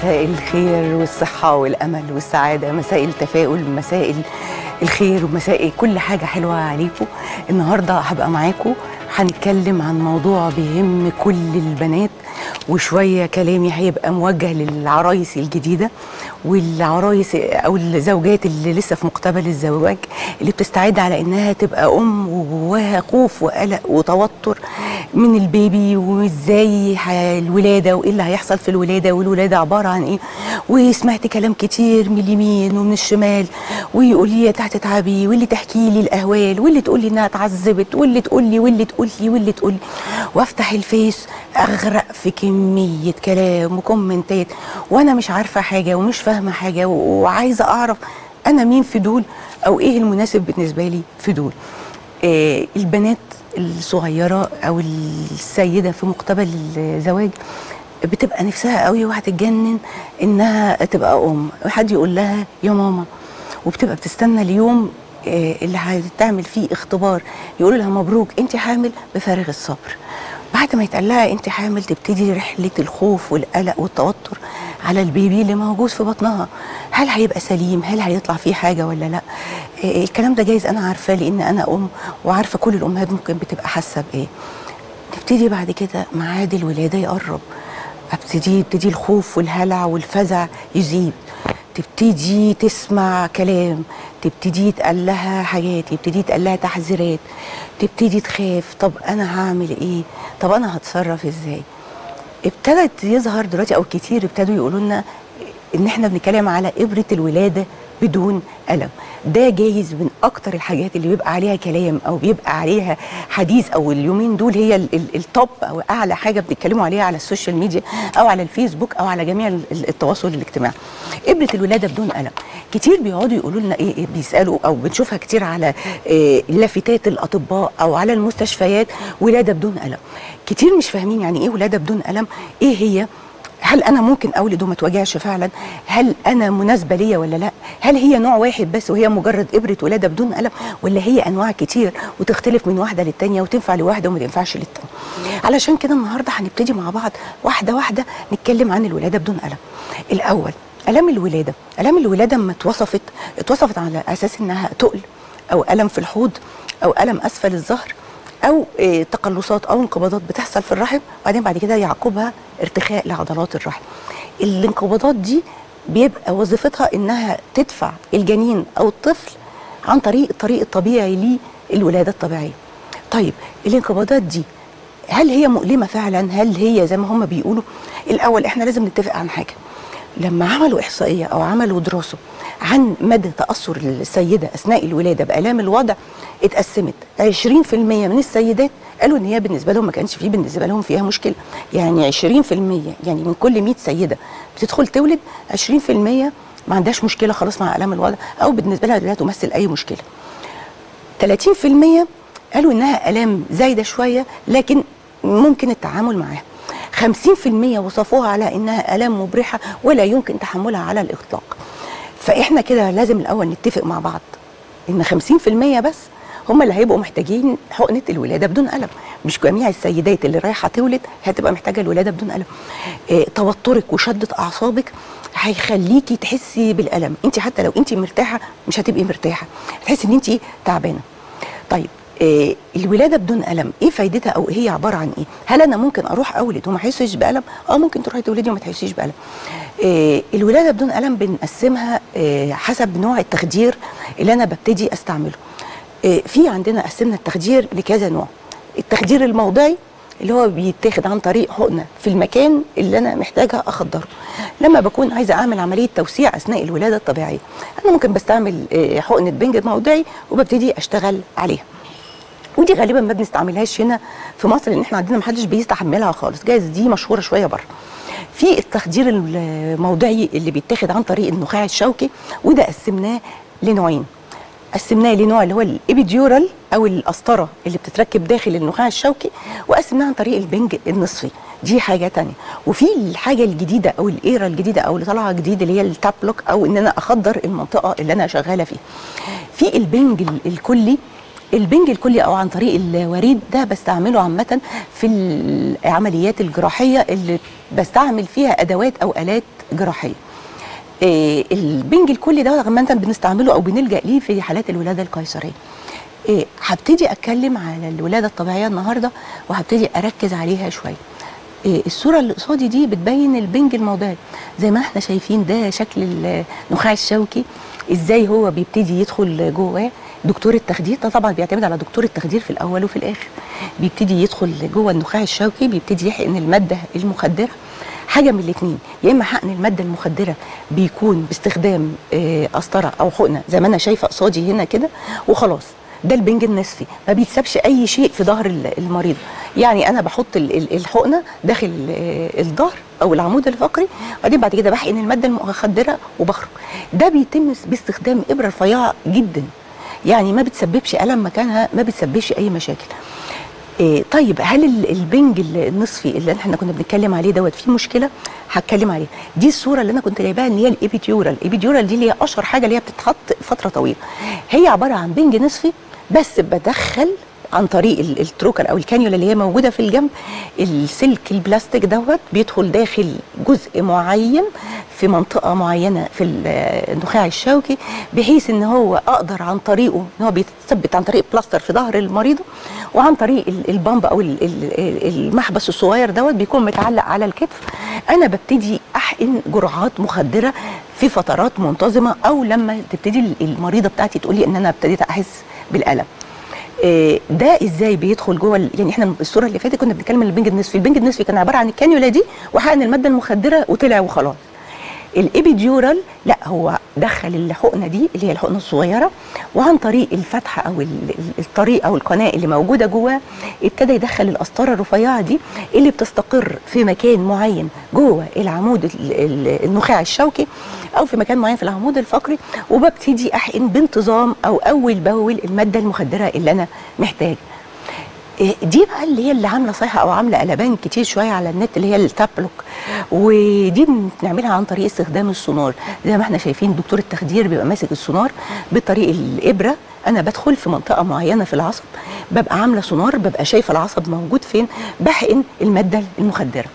مساء الخير والصحة والأمل والسعادة مساء التفاؤل مساء الخير ومساء كل حاجة حلوة عليكم النهاردة هبقى معاكم هنتكلم عن موضوع بيهم كل البنات وشوية كلامي هيبقى موجه للعرايس الجديدة والعرايس أو الزوجات اللي لسه في مقتبل الزواج اللي بتستعد على إنها تبقى أم وجواها خوف وقلق وتوتر من البيبي وإزاي الولادة وإيه اللي هيحصل في الولادة والولادة عبارة عن إيه وسمعت كلام كتير من اليمين ومن الشمال ويقول لي تحت تعبي واللي تحكي لي الأهوال واللي تقول لي إنها اتعذبت واللي تقول لي واللي تقول لي واللي تقول لي وافتح الفيس أغرق في كمية كلام وكومنتات وأنا مش عارفة حاجة ومش فاهمة حاجة وعايزة أعرف أنا مين في دول أو إيه المناسب بالنسبة لي في دول آه البنات الصغيرة أو السيدة في مقتبل الزواج بتبقى نفسها قوي وهتتجنن إنها تبقى أم حد يقول لها يا ماما وبتبقى بتستنى اليوم آه اللي هتعمل فيه اختبار يقولوا لها مبروك انت حامل بفارغ الصبر بعد ما يتقال لها انت حامل تبتدي رحله الخوف والقلق والتوتر على البيبي اللي موجود في بطنها هل هيبقى سليم هل هيطلع فيه حاجه ولا لا إيه الكلام ده جايز انا عارفاه لان انا ام وعارفه كل الامهات ممكن بتبقى حاسه بايه نبتدي بعد كده ميعاد الولاده يقرب ابتدي يبتدي الخوف والهلع والفزع يزيد تبتدي تسمع كلام تبتدي يتقال لها حاجات يبتدي يتقال لها تحذيرات تبتدي تخاف طب انا هعمل ايه طب انا هتصرف ازاي ابتدت يظهر دلوقتي او كتير ابتدوا يقولوا لنا ان احنا بنتكلم على ابره الولاده بدون الم ده جايز من اكتر الحاجات اللي بيبقى عليها كلام او بيبقى عليها حديث او اليومين دول هي التوب او اعلى حاجه بتتكلموا عليها على السوشيال ميديا او على الفيسبوك او على جميع التواصل الاجتماعي ابره الولاده بدون الم كتير بيقعدوا يقولوا لنا ايه, إيه بيسالوا او بنشوفها كتير على إيه لافتات الاطباء او على المستشفيات ولاده بدون الم كتير مش فاهمين يعني ايه ولاده بدون الم ايه هي هل انا ممكن اولد وما اتوجعش فعلا هل انا مناسبه ليا ولا لا هل هي نوع واحد بس وهي مجرد ابره ولاده بدون الم ولا هي انواع كتير وتختلف من واحده للتانيه وتنفع لواحده وما تنفعش للتانيه علشان كده النهارده هنبتدي مع بعض واحده واحده نتكلم عن الولاده بدون الم الاول الام الولاده الام الولاده لما اتوصفت اتوصفت على اساس انها تقل او الم في الحوض او الم اسفل الظهر او إيه تقلصات او انقباضات بتحصل في الرحم وبعدين بعد كده يعقبها ارتخاء لعضلات الرحم الانقباضات دي بيبقى وظيفتها انها تدفع الجنين او الطفل عن طريق الطريق الطبيعي للولاده الطبيعيه طيب الانقباضات دي هل هي مؤلمه فعلا هل هي زي ما هم بيقولوا الاول احنا لازم نتفق عن حاجه لما عملوا احصائيه او عملوا دراسه عن مدى تاثر السيده اثناء الولاده بالام الوضع اتقسمت 20% من السيدات قالوا ان هي بالنسبه لهم ما كانش فيه بالنسبه لهم فيها مشكله يعني 20% يعني من كل 100 سيده بتدخل تولد 20% ما عندهاش مشكله خلاص مع الام الوضع او بالنسبه لها لا تمثل اي مشكله 30% قالوا انها الام زايده شويه لكن ممكن التعامل معاها 50% وصفوها على انها الام مبرحه ولا يمكن تحملها على الاطلاق فاحنا كده لازم الاول نتفق مع بعض ان 50% بس هم اللي هيبقوا محتاجين حقنه الولاده بدون الم مش جميع السيدات اللي رايحه تولد هتبقى محتاجه الولاده بدون الم إيه توترك وشده اعصابك هيخليكي تحسي بالالم انت حتى لو انت مرتاحه مش هتبقي مرتاحه هتحسي ان انت تعبانه طيب إيه الولاده بدون الم ايه فايدتها او هي عباره عن ايه هل انا ممكن اروح اولد وما احسش بالم اه ممكن تروحي تولدي وما تحسيش بالم إيه الولاده بدون الم بنقسمها إيه حسب نوع التخدير اللي انا ببتدي استعمله إيه في عندنا قسمنا التخدير لكذا نوع التخدير الموضعي اللي هو بيتاخد عن طريق حقنه في المكان اللي انا محتاجه اخدره لما بكون عايزه اعمل عمليه توسيع اثناء الولاده الطبيعيه انا ممكن بستعمل حقنه بنج موضعي وببتدي اشتغل عليها ودي غالبا ما بنستعملهاش هنا في مصر لان احنا عندنا ما حدش بيستحملها خالص جايز دي مشهوره شويه بره في التخدير الموضعي اللي بيتاخد عن طريق النخاع الشوكي وده قسمناه لنوعين قسمناه لنوع اللي هو الابيديورال او القسطره اللي بتتركب داخل النخاع الشوكي وقسمناه عن طريق البنج النصفي دي حاجه تانية وفي الحاجه الجديده او الايرا الجديده او اللي طالعه جديد اللي هي التاب لوك او ان انا اخدر المنطقه اللي انا شغاله فيها في البنج الكلي البنج الكلي او عن طريق الوريد ده بستعمله عامه في العمليات الجراحيه اللي بستعمل فيها ادوات او الات جراحيه إيه البنج الكلي ده لما بنستعمله او بنلجا ليه في حالات الولاده القيصريه إيه هبتدي اتكلم على الولاده الطبيعيه النهارده وهبتدي اركز عليها شويه إيه الصوره اللي قصادي دي بتبين البنج الموضعي زي ما احنا شايفين ده شكل النخاع الشوكي ازاي هو بيبتدي يدخل جواه دكتور التخدير ده طبعا بيعتمد على دكتور التخدير في الاول وفي الاخر بيبتدي يدخل جوه النخاع الشوكي بيبتدي يحقن الماده المخدره حاجه من الاثنين يا اما حقن الماده المخدره بيكون باستخدام آه، قسطره او حقنه زي ما انا شايفه قصادي هنا كده وخلاص ده البنج النصفي ما بيتسابش اي شيء في ظهر ال- المريض يعني انا بحط ال- ال- الحقنه داخل آه، الظهر او العمود الفقري وبعدين بعد كده بحقن الماده المخدره وبخرج ده بيتم باستخدام ابره رفيعه جدا يعني ما بتسببش الم مكانها ما بتسببش اي مشاكل إيه طيب هل ال- البنج ال- النصفي اللي احنا كنا بنتكلم عليه دوت فيه مشكله هتكلم عليه دي الصوره اللي انا كنت جايباها ان هي الابيديورال الابيديورال دي اللي هي اشهر حاجه اللي هي بتتحط فتره طويله هي عباره عن بنج نصفي بس بدخل عن طريق ال- التروكر او الكانيولا اللي هي موجوده في الجنب السلك البلاستيك دوت بيدخل داخل جزء معين في منطقه معينه في ال- النخاع الشوكي بحيث ان هو اقدر عن طريقه ان هو بيتثبت عن طريق بلاستر في ظهر المريضه وعن طريق ال- البامب او ال- ال- المحبس الصغير دوت بيكون متعلق على الكتف انا ببتدي احقن جرعات مخدره في فترات منتظمه او لما تبتدي المريضه بتاعتي تقول لي ان انا ابتديت احس بالالم إيه، ده ازاي بيدخل جوه ال- يعني احنا الصوره اللي فاتت كنا بنتكلم عن البنج النصفي البنج النصفي كان عباره عن الكانيولا دي وحقن الماده المخدره وطلع وخلاص الابيديورال لا هو دخل الحقنه دي اللي هي الحقنه الصغيره وعن طريق الفتحه او ال- ال- الطريق او القناه اللي موجوده جواه ابتدى يدخل القسطره الرفيعه دي اللي بتستقر في مكان معين جوه العمود ال- ال- النخاع الشوكي او في مكان معين في العمود الفقري وببتدي احقن بانتظام او اول باول الماده المخدره اللي انا محتاج إيه دي بقى اللي هي اللي عامله صيحه او عامله قلبان كتير شويه على النت اللي هي التابلوك ودي بنعملها عن طريق استخدام السونار زي ما احنا شايفين دكتور التخدير بيبقى ماسك السونار بطريق الابره انا بدخل في منطقه معينه في العصب ببقى عامله سونار ببقى شايفه العصب موجود فين بحقن الماده المخدره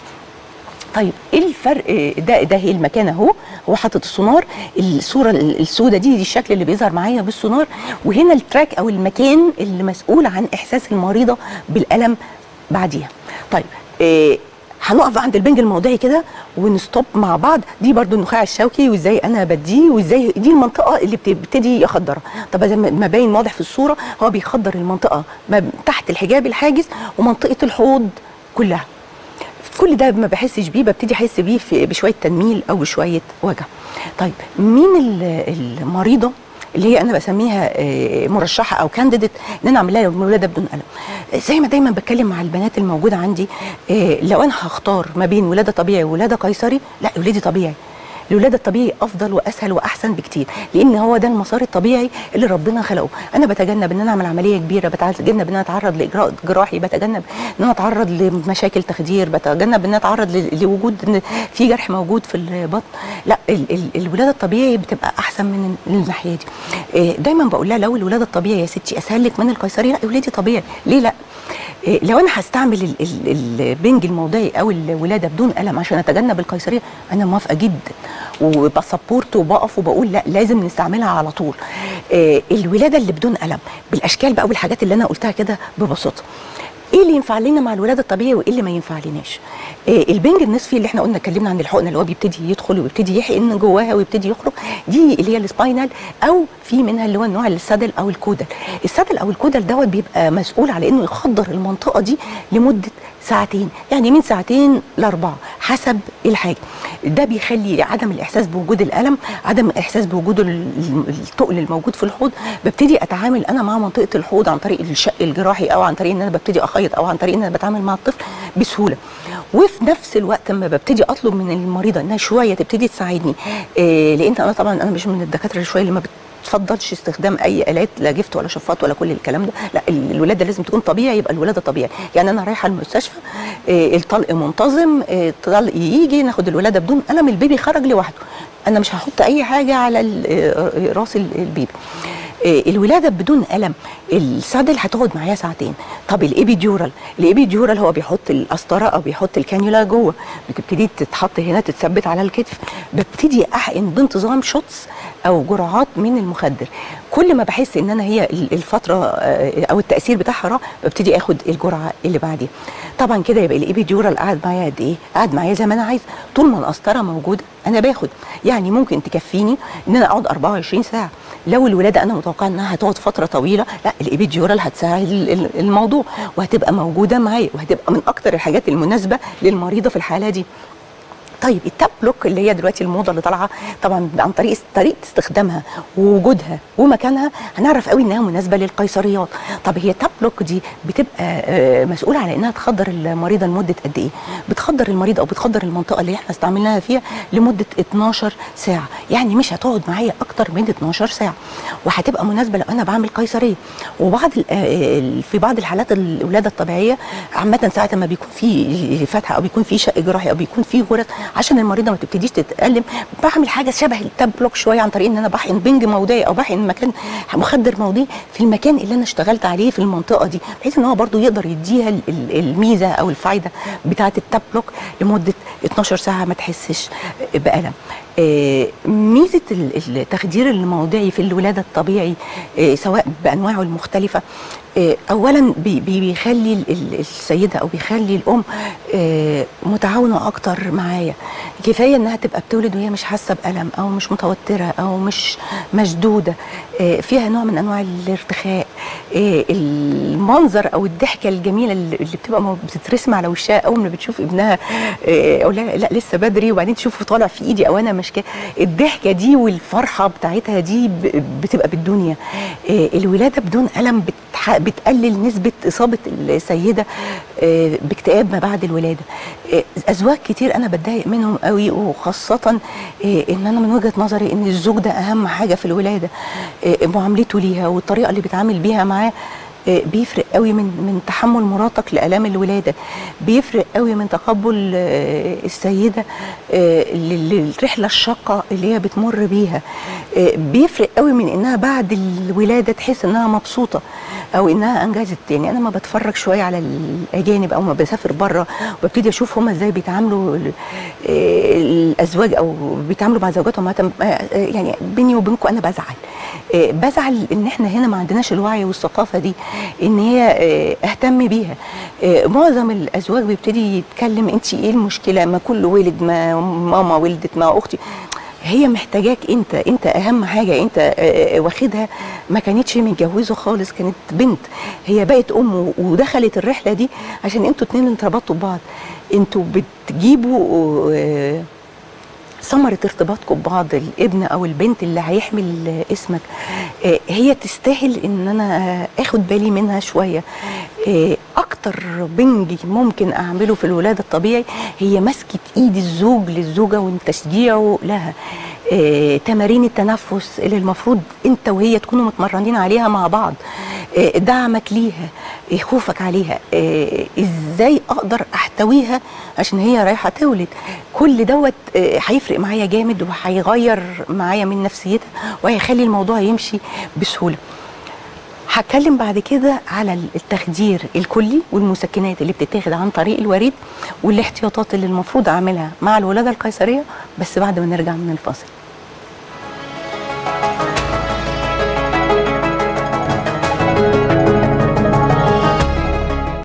طيب ايه الفرق ده ده هي المكان اهو هو حاطط السونار الصوره السوداء دي دي الشكل اللي بيظهر معايا بالسونار وهنا التراك او المكان اللي مسؤول عن احساس المريضه بالالم بعديها طيب إيه هنقف عند البنج الموضعي كده ونستوب مع بعض دي برضو النخاع الشوكي وازاي انا بديه وازاي دي المنطقه اللي بتبتدي يخدرها طب زي ما باين واضح في الصوره هو بيخدر المنطقه ما تحت الحجاب الحاجز ومنطقه الحوض كلها كل ده ما بحسش بيه ببتدي احس بيه في بشويه تنميل او بشويه وجع طيب مين ال- المريضه اللي هي انا بسميها آه، مرشحه او كانديديت ان انا اعمل لها ولاده بدون الم زي ما دايما بتكلم مع البنات الموجوده عندي آه، لو انا هختار ما بين ولاده طبيعي وولاده قيصري لا ولادي طبيعي الولاده الطبيعي افضل واسهل واحسن بكتير لان هو ده المسار الطبيعي اللي ربنا خلقه انا بتجنب ان انا اعمل عمليه كبيره بتجنب ان انا اتعرض لاجراء جراحي بتجنب ان انا اتعرض لمشاكل تخدير بتجنب ان انا اتعرض ل- لوجود ان في جرح موجود في البطن لا ال ال الولاده الطبيعي بتبقى احسن من الناحيه دي إيه، دايما بقول لها لو الولاده الطبيعي يا ستي اسهل لك من القيصري لا ولادي طبيعي ليه لا إيه، لو انا هستعمل ال- ال- البنج الموضعي او الولاده بدون الم عشان اتجنب القيصريه انا موافقه جدا وبسبورت وبقف وبقول لا لازم نستعملها على طول إيه، الولاده اللي بدون الم بالاشكال بقى والحاجات اللي انا قلتها كده ببساطه ايه اللي ينفع لنا مع الولاده الطبيعي وايه اللي ما ينفع لناش إيه البنج النصفي اللي احنا قلنا اتكلمنا عن الحقنه اللي هو بيبتدي يدخل ويبتدي يحقن جواها ويبتدي يخرج دي اللي هي السباينال او في منها اللي هو النوع السادل او الكودل السادل او الكودل دوت بيبقى مسؤول على انه يخدر المنطقه دي لمده ساعتين يعني من ساعتين لاربعه حسب الحاجه ده بيخلي عدم الاحساس بوجود الالم عدم الاحساس بوجود ال- ال- التقل الموجود في الحوض ببتدي اتعامل انا مع منطقه الحوض عن طريق الشق الجراحي او عن طريق ان انا ببتدي اخيط او عن طريق ان انا بتعامل مع الطفل بسهوله وفي نفس الوقت لما ببتدي اطلب من المريضه انها شويه تبتدي تساعدني إيه لان انا طبعا انا مش من الدكاتره اللي شويه اللي ما تفضلش استخدام اي الات لا جفت ولا شفاط ولا كل الكلام ده لا ال- الولاده لازم تكون طبيعي يبقى الولاده طبيعي يعني انا رايحه المستشفى إيه الطلق منتظم إيه الطلق يجي ناخد الولاده بدون الم البيبي خرج لوحده انا مش هحط اي حاجه على ال- إيه راس ال- البيبي آه، الولاده بدون الم السادل هتقعد معايا ساعتين طب الابيديورال الابيديورال هو بيحط القسطره او بيحط الكانيولا جوه بتبتدي تتحط هنا تتثبت على الكتف ببتدي احقن بانتظام شوتس او جرعات من المخدر كل ما بحس ان انا هي ال- الفتره آه، او التاثير بتاعها راح ببتدي اخد الجرعه اللي بعديها طبعا كده يبقى الابيديورال قاعد معايا قد ايه قاعد معايا زي ما انا عايز طول ما القسطره موجوده انا باخد يعني ممكن تكفيني ان انا اقعد 24 ساعه لو الولاده انا متوقعه انها هتقعد فتره طويله لا الابيديورال هتساعد ال- ال- الموضوع وهتبقى موجوده معايا وهتبقى من اكتر الحاجات المناسبه للمريضه في الحاله دي طيب التاب بلوك اللي هي دلوقتي الموضه اللي طالعه طبعا عن طريق طريقه استخدامها ووجودها ومكانها هنعرف قوي انها مناسبه للقيصريات طب هي التاب بلوك دي بتبقى آه، مسؤوله على انها تخدر المريضه لمده قد ايه بتخدر المريض او بتخدر المنطقه اللي احنا استعملناها فيها لمده 12 ساعه يعني مش هتقعد معايا اكتر من 12 ساعه وهتبقى مناسبه لو انا بعمل قيصريه وبعض ال- آه، في بعض الحالات الولاده الطبيعيه عامه ساعه ما بيكون في فتحه او بيكون في شق جراحي او بيكون في غرز عشان المريضه ما تبتديش تتالم بعمل حاجه شبه التاب بلوك شويه عن طريق ان انا بحقن بنج موضعي او بحقن مكان مخدر موضعي في المكان اللي انا اشتغلت عليه في المنطقه دي بحيث ان هو برضو يقدر يديها ال- ال- الميزه او الفايده بتاعه التاب بلوك لمده 12 ساعه ما تحسش بالم آه، ميزه ال- التخدير الموضعي في الولاده الطبيعي آه، سواء بانواعه المختلفه آه، اولا بي- بي- بيخلي ال- ال- السيده او بيخلي الام آه، متعاونه اكتر معايا كفايه انها تبقى بتولد وهي مش حاسه بالم او مش متوتره او مش مشدوده آه، فيها نوع من انواع الارتخاء آه، المنظر او الضحكه الجميله اللي اللي بتبقى مو- بتترسم على وشها اول ما بتشوف ابنها آه، اقول لها لا لسه بدري وبعدين تشوفه طالع في ايدي او انا ماسكاه الضحكه دي والفرحه بتاعتها دي ب- بتبقى بالدنيا آه، الولاده بدون الم بتح- بتقلل نسبه اصابه السيده آه، باكتئاب ما بعد الولاده آه، ازواج كتير انا بتضايق منهم قوي وخاصه آه، ان انا من وجهه نظري ان الزوج ده اهم حاجه في الولاده آه، معاملته ليها والطريقه اللي بيتعامل بيها معاه آه، بيفرق قوي من من تحمل مراتك لالام الولاده بيفرق قوي من تقبل آه، السيده آه، لل- للرحله الشاقه اللي هي بتمر بيها آه، بيفرق قوي من انها بعد الولاده تحس انها مبسوطه او انها انجزت يعني انا ما بتفرج شويه على الاجانب او ما بسافر بره وببتدي اشوف هم ازاي بيتعاملوا ال- آه، الازواج او بيتعاملوا مع زوجاتهم مع- آه، يعني بيني وبينكم انا بزعل آه، بزعل ان احنا هنا ما عندناش الوعي والثقافه دي ان هي آه، اهتم بيها آه، معظم الازواج بيبتدي يتكلم انت ايه المشكله ما كل ولد ما ماما ولدت ما اختي هي محتاجاك انت انت اهم حاجه انت آه، آه، واخدها ما كانتش متجوزه خالص كانت بنت هي بقت ام ودخلت الرحله دي عشان انتوا اتنين ارتبطتوا ببعض انتوا بتجيبوا آه، ثمرة ارتباطكم ببعض الابن او البنت اللي هيحمل اسمك آه، هي تستاهل ان انا اخد بالي منها شوية آه، اكتر بنج ممكن اعمله في الولادة الطبيعي هي مسكة ايد الزوج للزوجة وتشجيعه لها آه، تمارين التنفس اللي المفروض انت وهي تكونوا متمرنين عليها مع بعض آه، دعمك ليها آه، خوفك عليها آه، ازاي اقدر احتويها عشان هي رايحه تولد كل دوت آه، هيفرق معايا جامد وهيغير معايا من نفسيتها وهيخلي الموضوع يمشي بسهوله هتكلم بعد كده على التخدير الكلي والمسكنات اللي بتتاخد عن طريق الوريد والاحتياطات اللي المفروض اعملها مع الولاده القيصريه بس بعد ما نرجع من الفاصل